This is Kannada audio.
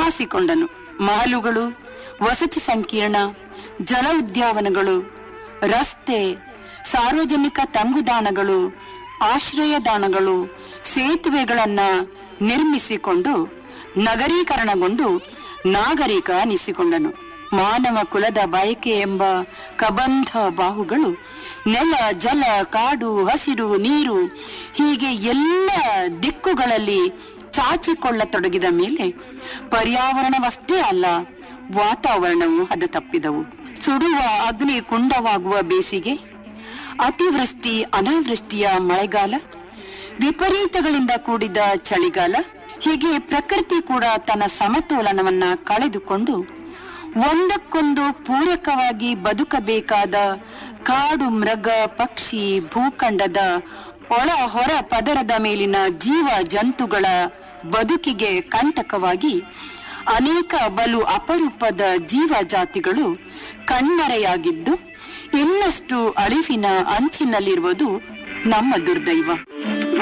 ಹಾಸಿಕೊಂಡನು ಮಹಲುಗಳು ವಸತಿ ಸಂಕೀರ್ಣ ಜಲ ಉದ್ಯಾನವನಗಳು ರಸ್ತೆ ಸಾರ್ವಜನಿಕ ತಂಗುದಾಣಗಳು ಆಶ್ರಯದಾನಗಳು ಸೇತುವೆಗಳನ್ನ ನಿರ್ಮಿಸಿಕೊಂಡು ನಗರೀಕರಣಗೊಂಡು ನಾಗರಿಕ ಅನಿಸಿಕೊಂಡನು ಮಾನವ ಕುಲದ ಬಯಕೆ ಎಂಬ ಕಬಂಧ ಬಾಹುಗಳು ನೆಲ ಜಲ ಕಾಡು ಹಸಿರು ನೀರು ಹೀಗೆ ಎಲ್ಲ ದಿಕ್ಕುಗಳಲ್ಲಿ ಚಾಚಿಕೊಳ್ಳತೊಡಗಿದ ಮೇಲೆ ಪರ್ಯಾವರಣವಷ್ಟೇ ಅಲ್ಲ ವಾತಾವರಣವು ಹದ ತಪ್ಪಿದವು ಸುಡುವ ಅಗ್ನಿ ಕುಂಡವಾಗುವ ಬೇಸಿಗೆ ಅತಿವೃಷ್ಟಿ ಅನಾವೃಷ್ಟಿಯ ಮಳೆಗಾಲ ವಿಪರೀತಗಳಿಂದ ಕೂಡಿದ ಚಳಿಗಾಲ ಹೀಗೆ ಪ್ರಕೃತಿ ಕೂಡ ತನ್ನ ಸಮತೋಲನವನ್ನ ಕಳೆದುಕೊಂಡು ಒಂದಕ್ಕೊಂದು ಪೂರಕವಾಗಿ ಬದುಕಬೇಕಾದ ಕಾಡು ಮೃಗ ಪಕ್ಷಿ ಭೂಖಂಡದ ಒಳ ಹೊರ ಪದರದ ಮೇಲಿನ ಜೀವ ಜಂತುಗಳ ಬದುಕಿಗೆ ಕಂಟಕವಾಗಿ ಅನೇಕ ಬಲು ಅಪರೂಪದ ಜೀವ ಜಾತಿಗಳು ಕಣ್ಮರೆಯಾಗಿದ್ದು ಇನ್ನಷ್ಟು ಅಳಿವಿನ ಅಂಚಿನಲ್ಲಿರುವುದು ನಮ್ಮ ದುರ್ದೈವ